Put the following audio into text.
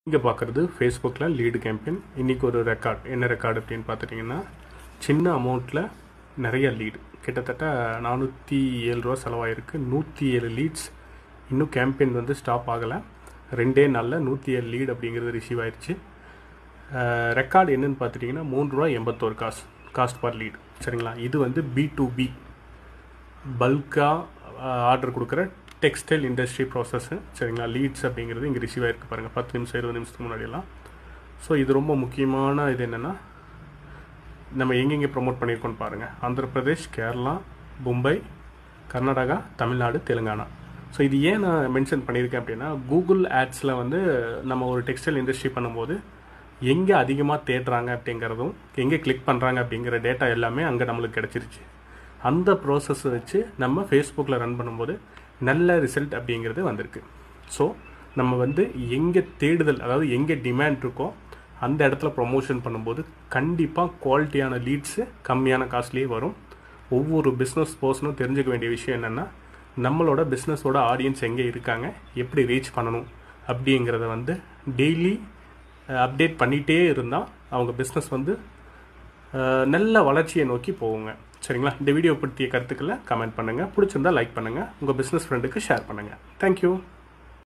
இங்கே பார்க்குறது ஃபேஸ்புக்கில் லீடு கேம்பெயின் இன்றைக்கி ஒரு ரெக்கார்ட் என்ன ரெக்கார்டு அப்படின்னு பார்த்துட்டிங்கன்னா சின்ன அமௌண்ட்டில் நிறைய லீடு கிட்டத்தட்ட நானூற்றி ஏழு ரூபா செலவாயிருக்கு நூற்றி ஏழு லீட்ஸ் இன்னும் கேம்பெயின் வந்து ஸ்டாப் ஆகலை ரெண்டே நாளில் நூற்றி ஏழு லீடு அப்படிங்கிறது ரிசீவ் ஆயிடுச்சு ரெக்கார்டு என்னன்னு பார்த்துட்டிங்கன்னா மூணு ரூபா எண்பத்தோரு காசு காஸ்ட் பர் லீடு சரிங்களா இது வந்து பி டு பி பல்காக ஆர்டர் கொடுக்குற டெக்ஸ்டைல் இண்டஸ்ட்ரி ப்ராசஸ்ஸு சரிங்களா லீட்ஸ் அப்படிங்கிறது இங்கே ரிசீவ் ஆகிருக்கு பாருங்கள் பத்து நிமிஷம் இருபது நிமிஷத்துக்கு முன்னாடியெல்லாம் ஸோ இது ரொம்ப முக்கியமான இது என்னென்னா நம்ம எங்கெங்கே ப்ரொமோட் பண்ணியிருக்கோம்னு பாருங்கள் ஆந்திர பிரதேஷ் கேரளா மும்பை கர்நாடகா தமிழ்நாடு தெலுங்கானா ஸோ இது ஏன் நான் மென்ஷன் பண்ணியிருக்கேன் அப்படின்னா கூகுள் ஆட்ஸில் வந்து நம்ம ஒரு டெக்ஸ்டைல் இண்டஸ்ட்ரி பண்ணும்போது எங்கே அதிகமாக தேடுறாங்க அப்படிங்கிறதும் எங்கே கிளிக் பண்ணுறாங்க அப்படிங்கிற டேட்டா எல்லாமே அங்கே நம்மளுக்கு கிடச்சிருச்சு அந்த ப்ராசஸை வச்சு நம்ம ஃபேஸ்புக்கில் ரன் பண்ணும்போது நல்ல ரிசல்ட் அப்படிங்கிறது வந்திருக்கு ஸோ நம்ம வந்து எங்கே தேடுதல் அதாவது எங்கே டிமாண்ட் இருக்கோ அந்த இடத்துல ப்ரொமோஷன் பண்ணும்போது கண்டிப்பாக குவாலிட்டியான லீட்ஸு கம்மியான காஸ்ட்லேயே வரும் ஒவ்வொரு பிஸ்னஸ் பர்சனும் தெரிஞ்சுக்க வேண்டிய விஷயம் என்னென்னா நம்மளோட பிஸ்னஸோட ஆடியன்ஸ் எங்கே இருக்காங்க எப்படி ரீச் பண்ணணும் அப்படிங்கிறத வந்து டெய்லி அப்டேட் பண்ணிகிட்டே இருந்தால் அவங்க பிஸ்னஸ் வந்து நல்ல வளர்ச்சியை நோக்கி போகுங்க சரிங்களா இந்த வீடியோ பற்றிய கருத்துக்களை கமெண்ட் பண்ணுங்கள் பிடிச்சிருந்தா லைக் பண்ணுங்கள் உங்கள் பிஸ்னஸ் ஃப்ரெண்டுக்கு ஷேர் பண்ணுங்கள் தேங்க்யூ